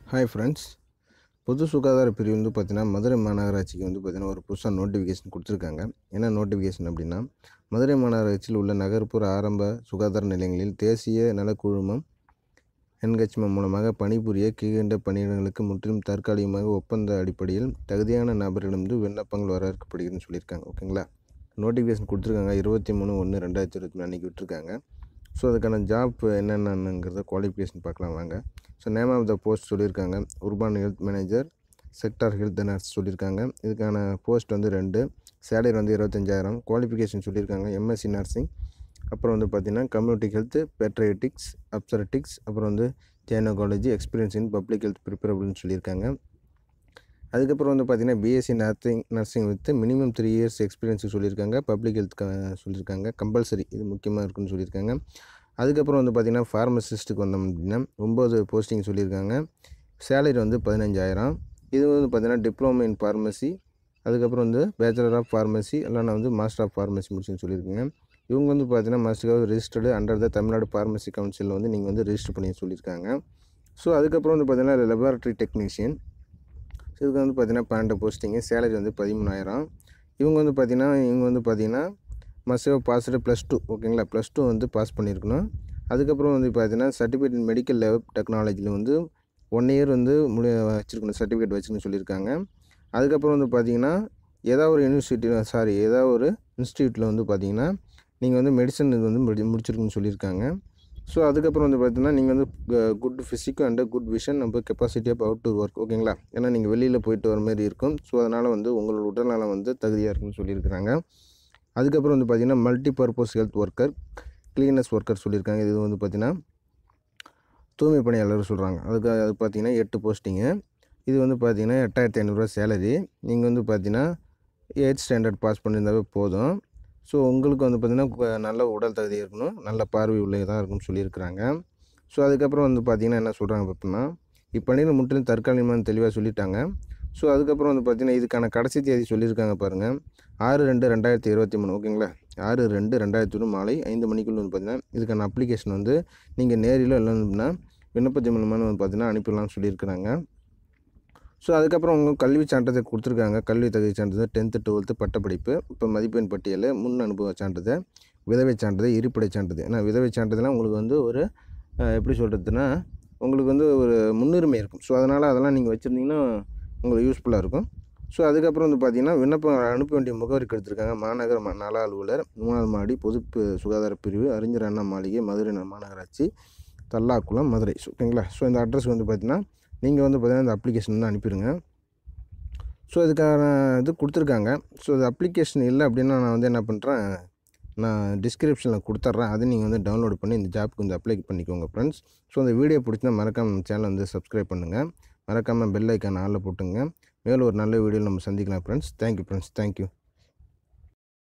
hi friends பொது சுகாதார பிரிவு வந்து பார்த்தீங்கன்னா மதுரை மாநகராட்சிக்கு வந்து பார்த்தீங்கன்னா ஒரு புதுசாக நோட்டிஃபிகேஷன் கொடுத்துருக்காங்க என்ன நோட்டிஃபிகேஷன் அப்படின்னா மதுரை மாநகராட்சியில் உள்ள நகர்ப்புற ஆரம்ப சுகாதார நிலையங்களில் தேசிய நலக்குழுமம் என்கட்சிமம் மூலமாக பணிபுரிய கீழ்கண்ட பணியிடங்களுக்கு முற்றிலும் தற்காலிகமாக ஒப்பந்த அடிப்படையில் தகுதியான நபரிடமிருந்து விண்ணப்பங்கள் வரவேற்கப்படுகிறதுன்னு சொல்லியிருக்காங்க ஓகேங்களா நோட்டிஃபிகேஷன் கொடுத்துருக்காங்க இருபத்தி மூணு ஒன்று ரெண்டாயிரத்தி இருபத்தி மூணு அன்றைக்கி விட்டுருக்காங்க ஸோ அதுக்கான ஜாப் என்னென்னங்கிறத குவாலிஃபிகேஷன் பார்க்கலாம் வாங்க so name of the post சொல்லியிருக்காங்க urban health manager sector health nurse சொல்லியிருக்காங்க இதுக்கான போஸ்ட் வந்து ரெண்டு சேலரி வந்து இருபத்தஞ்சாயிரம் குவாலிஃபிகேஷன் சொல்லியிருக்காங்க எம்எஸ்சி நர்சிங் அப்புறம் வந்து பார்த்திங்கன்னா கம்யூனிட்டி ஹெல்த் பெட்ரைட்டிக்ஸ் அப்சரட்டிக்ஸ் அப்புறம் வந்து gynaecology experience in public health ப்ரிப்பரபிள்னு சொல்லியிருக்காங்க அதுக்கப்புறம் வந்து பார்த்திங்கன்னா BSc nursing nursing with minimum three years experience சொல்லியிருக்காங்க பப்ளிக் ஹெல்த் சொல்லியிருக்காங்க கம்பல்சரி இது முக்கியமாக இருக்குன்னு சொல்லியிருக்காங்க அதுக்கப்புறம் வந்து பார்த்திங்கன்னா ஃபார்மசிஸ்ட்டுக்கு வந்தோம் அப்படின்னா ஒம்பது போஸ்டிங் சொல்லியிருக்காங்க சேலரி வந்து பதினஞ்சாயிரம் இது வந்து பார்த்திங்கன்னா டிப்ளமோ இன் ஃபார்மசி அதுக்கப்புறம் வந்து பேச்சுலர் ஆஃப் ஃபார்மசி இல்லைனா வந்து மாஸ்டர் ஆஃப் ஃபார்மசி முடிச்சுன்னு சொல்லியிருக்காங்க இவங்க வந்து பார்த்தீங்கன்னா master registered under the Tamil Nadu pharmacy கவுன்சிலில் வந்து நீங்கள் வந்து ரெஜிஸ்டர் பண்ணி சொல்லியிருக்காங்க ஸோ அதுக்கப்புறம் வந்து பார்த்தீங்கன்னா லெபார்ட்ரி டெக்னீஷியன் ஸோ இதுக்கு வந்து பார்த்தீங்கன்னா பன்னெண்டு போஸ்டிங்கு சேலரி வந்து பதிமூணாயிரம் இவங்க வந்து பார்த்தீங்கன்னா இவங்க வந்து பார்த்தீங்கன்னா மஸ்ட் பாஸ்டு ப்ளஸ் டூ ஓகேங்களா ப்ளஸ் டூ வந்து பாஸ் பண்ணியிருக்கணும் அதுக்கப்புறம் வந்து பார்த்தீங்கன்னா சர்டிஃபிகேட் இன் மெடிக்கல் லேப் டெக்னாலஜியில் வந்து ஒன் இயர் வந்து முடி வச்சுருக்கணும் சர்டிஃபிகேட் வச்சுக்கணும்னு சொல்லியிருக்காங்க அதுக்கப்புறம் வந்து பார்த்தீங்கன்னா ஏதாவது ஒரு யூனிவர்சிட்டி சாரி ஏதாவது ஒரு இன்ஸ்டியூட்டில் வந்து பார்த்தீங்கன்னா நீங்கள் வந்து மெடிசன் இது வந்து முடி முடிச்சிருக்குன்னு சொல்லியிருக்காங்க ஸோ அதுக்கப்புறம் வந்து பார்த்தீங்கன்னா நீங்கள் வந்து good physical and good vision நம்ம capacity of out to work ஓகேங்களா ஏன்னா நீங்கள் வெளியில் போயிட்டு வர மாதிரி இருக்கும் ஸோ அதனால் வந்து உங்களோட உடல்நலம் வந்து தகுதியாக இருக்குன்னு சொல்லியிருக்கிறாங்க அதுக்கப்புறம் வந்து பார்த்திங்கன்னா multi purpose health worker cleaners worker சொல்லியிருக்காங்க இது வந்து பார்த்திங்கன்னா தூய்மை பணியாளர் சொல்கிறாங்க அதுக்கு அது பார்த்திங்கன்னா எட்டு போஸ்டிங்கு இது வந்து பார்த்திங்கன்னா எட்டாயிரத்தி ஐநூறுரூவா சேலரி நீங்கள் வந்து பார்த்திங்கன்னா எயிட் ஸ்டாண்டர்ட் பாஸ் பண்ணியிருந்தாவே போதும் ஸோ உங்களுக்கு வந்து பார்த்திங்கன்னா நல்ல உடல் தகுதி இருக்கணும் நல்ல பார்வை உள்ளதாக இருக்கும்னு சொல்லியிருக்கிறாங்க ஸோ அதுக்கப்புறம் வந்து பார்த்திங்கன்னா என்ன சொல்கிறாங்க பார்த்தோம்னா இப்பணியில் முற்றிலும் தற்காலிகமான தெளிவாக சொல்லிட்டாங்க ஸோ அதுக்கப்புறம் வந்து பார்த்திங்கன்னா இதுக்கான கடைசி தேதி சொல்லியிருக்காங்க பாருங்கள் ஆறு ரெண்டு ரெண்டாயிரத்தி இருபத்தி மூணு ஓகேங்களா ஆறு ரெண்டு ரெண்டாயிரத்தி ஒன்று மாலை ஐந்து மணிக்குள்ள வந்து பார்த்திங்கன்னா இதுக்கான அப்ளிகேஷன் வந்து நீங்கள் நேரிலோ இல்லைன்னா விண்ணப்பத்தின் மூலமாக வந்து பார்த்திங்கன்னா அனுப்பிடலாம்னு சொல்லியிருக்கிறாங்க ஸோ அதுக்கப்புறம் அவங்க கல்வி சான்றிதழ் கொடுத்துருக்காங்க கல்வி தகுதி சான்றிதழ் டென்த்து டுவெல்த்து பட்டப்படிப்பு இப்போ மதிப்பெண் பட்டியல் முன் அனுபவ சான்றிதழ் விதவை சான்றிதழ் இருப்பிடை சான்றிதழ் ஏன்னா விதவை சான்றிதழ்லாம் உங்களுக்கு வந்து ஒரு எப்படி சொல்கிறதுனா உங்களுக்கு வந்து ஒரு முன்னுரிமை இருக்கும் ஸோ அதனால் அதெல்லாம் நீங்கள் வச்சுருந்தீங்கன்னா உங்களுக்கு யூஸ்ஃபுல்லாக இருக்கும் ஸோ அதுக்கப்புறம் வந்து பார்த்திங்கன்னா விண்ணப்பம் அனுப்ப வேண்டிய முகவரிக்கு எடுத்திருக்காங்க மாநகர நல அலுவலர் மூணாவது மாடி பொது சுகாதார பிரிவு அறிஞர் அண்ணா மாளிகை மதுரை மாநகராட்சி தல்லாக்குளம் மதுரை ஓகேங்களா ஸோ இந்த அட்ரஸ் வந்து பார்த்திங்கன்னா நீங்கள் வந்து பார்த்திங்கன்னா இந்த அப்ளிகேஷன் வந்து அனுப்பிடுங்க ஸோ இதுக்கான இது கொடுத்துருக்காங்க ஸோ இது அப்ளிகேஷன் இல்லை அப்படின்னா நான் வந்து என்ன பண்ணுறேன் நான் டிஸ்கிரிப்ஷனில் கொடுத்துட்றேன் அதை நீங்கள் வந்து டவுன்லோட் பண்ணி இந்த ஜாப்க்கு வந்து அப்ளை பண்ணிக்கோங்க ஃப்ரெண்ட்ஸ் ஸோ இந்த வீடியோ பிடிச்சினா மறக்காமல் நம்ம சேனலை வந்து சப்ஸ்கிரைப் பண்ணுங்கள் மறக்காமல் பெல் ஐக்கான் ஆளில் போட்டுங்க மேலும் ஒரு நல்ல வீடியோ நம்ம சந்திக்கலாம் ஃப்ரெண்ட்ஸ் தேங்க்யூ ஃப்ரெண்ட்ஸ் தேங்க்யூ